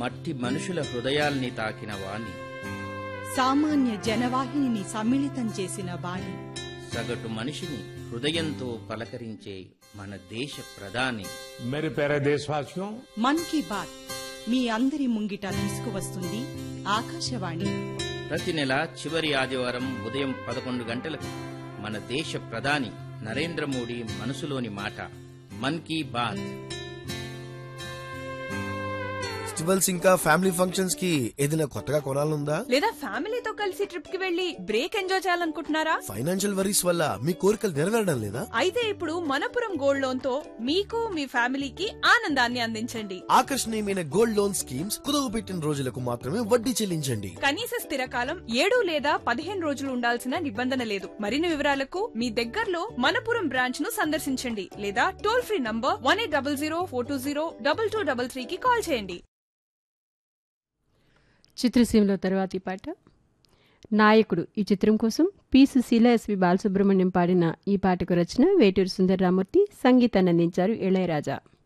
మట్టి మనుషుల హృదయాల్ని తాకిన వాణి సామాన్య జనవాహినిని సమ్మిళితం చేసిన వాణి సగటు మనిషిని హృదయంతో పలకరించే మన దేశ ప్రధాని मेरे प्यारे देशवासियों మన్ కీ బాత్ మీ అందరి ముంగిట తీసుకువస్తుంది ఆకాశవాణి ప్రతి నెల చివరి ఆదివారం ఉదయం పదకొండు గంటలకు మన దేశ ప్రధాని నరేంద్ర మోడీ మనసులోని మాట మన్ కీ బాత్ ఫెస్టివల్స్ ఇంకా ఫ్యామిలీ ఫంక్షన్స్ కి ఏదైనా కొత్తగా కొనాలనుందా లేదా ఫ్యామిలీతో కలిసి ట్రిప్ కి వెళ్లి బ్రేక్ ఎంజాయ్ చేయాలనుకుంటున్నారా ఫైనాన్షియల్ వరీస్ వల్ల మీ కోరికలు నెరవేరడం లేదా అయితే ఇప్పుడు మనపురం గోల్డ్ లోన్ తో మీకు మీ ఫ్యామిలీకి ఆనందాన్ని అందించండి ఆకర్షణీయమైన గోల్డ్ లోన్ స్కీమ్స్ కుదవ పెట్టిన రోజులకు మాత్రమే వడ్డీ చెల్లించండి కనీస స్థిర కాలం ఏడు లేదా పదిహేను రోజులు ఉండాల్సిన నిబంధన లేదు మరిన్ని వివరాలకు మీ దగ్గరలో మనపురం బ్రాంచ్ ను సందర్శించండి లేదా toll free number one eight double zero four two zero double two double three కి కాల్ చేయండి చిత్రసీమలో తర్వాతి పాట నాయకుడు ఈ చిత్రం కోసం పి సుశీల ఎస్వి బాలసుబ్రహ్మణ్యం పాడిన ఈ పాటకు రచన వేటూరు సుందరరామూర్తి సంగీతాన్ని అందించారు ఇళయరాజా